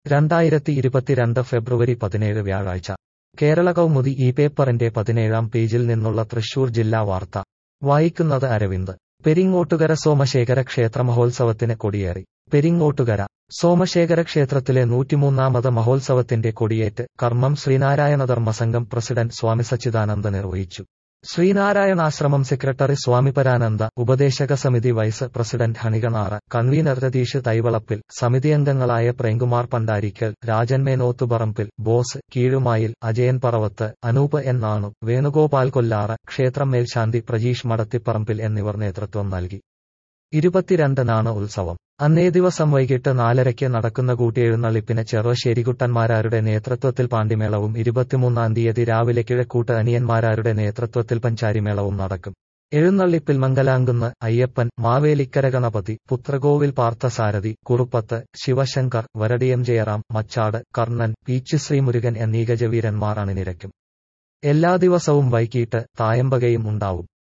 രണ്ടായിരത്തി ഇരുപത്തിരണ്ട് ഫെബ്രുവരി പതിനേഴ് വ്യാഴാഴ്ച കേരള കൗമുദി ഈ പേപ്പറിന്റെ പതിനേഴാം പേജിൽ നിന്നുള്ള തൃശൂർ ജില്ലാ വാർത്ത വായിക്കുന്നത് അരവിന്ദ് പെരിങ്ങോട്ടുകര സോമശേഖര ക്ഷേത്ര മഹോത്സവത്തിന് കൊടിയേറി പെരിങ്ങോട്ടുകര സോമശേഖര ക്ഷേത്രത്തിലെ നൂറ്റിമൂന്നാമത് മഹോത്സവത്തിന്റെ കൊടിയേറ്റ് കർമ്മം ശ്രീനാരായണ ധർമ്മസംഘം പ്രസിഡന്റ് സ്വാമി സച്ചിദാനന്ദ നിർവഹിച്ചു ശ്രീനാരായണാശ്രമം സെക്രട്ടറി സ്വാമിപരാനന്ദ ഉപദേശക സമിതി വൈസ് പ്രസിഡന്റ് ഹണികണാറ് കൺവീനർ രതീഷ് തൈവളപ്പിൽ സമിതി അംഗങ്ങളായ പ്രേംകുമാർ പണ്ടാരിക്കൽ രാജൻ മേനോത്തുപറമ്പിൽ ബോസ് കീഴുമായിൽ അജയൻ പറവത്ത് അനൂപ് എൻ നാണു വേണുഗോപാൽ കൊല്ലാറ് ക്ഷേത്രം മേൽശാന്തി പ്രജീഷ് മടത്തിപ്പറമ്പിൽ എന്നിവർ നേതൃത്വം നൽകി ഇരുപത്തിരണ്ടിനാണ് ഉത്സവം അന്നേ ദിവസം വൈകിട്ട് നാലരയ്ക്ക് നടക്കുന്ന കൂട്ടിയെഴുന്നള്ളിപ്പിന് ചെറുശ്ശേരികുട്ടന്മാരാരുടെ നേതൃത്വത്തിൽ പാണ്ടിമേളവും ഇരുപത്തിമൂന്നാം തീയതി രാവിലെ കിഴക്കൂട്ട് അനിയന്മാരാരുടെ നേതൃത്വത്തിൽ പഞ്ചാരിമേളവും നടക്കും എഴുന്നള്ളിപ്പിൽ മംഗലാങ്കുന്ന് അയ്യപ്പൻ മാവേലിക്കര ഗണപതി പുത്രകോവിൽ പാർത്ഥസാരഥി കുറുപ്പത്ത് ശിവശങ്കർ വരടിയം ജയറാം മച്ചാട് കർണൻ പീച്ച് ശ്രീമുരുകൻ എന്നീ ഗജവീരന്മാർ അണിനിരക്കും എല്ലാ ദിവസവും വൈകിട്ട് തായമ്പകയും ഉണ്ടാവും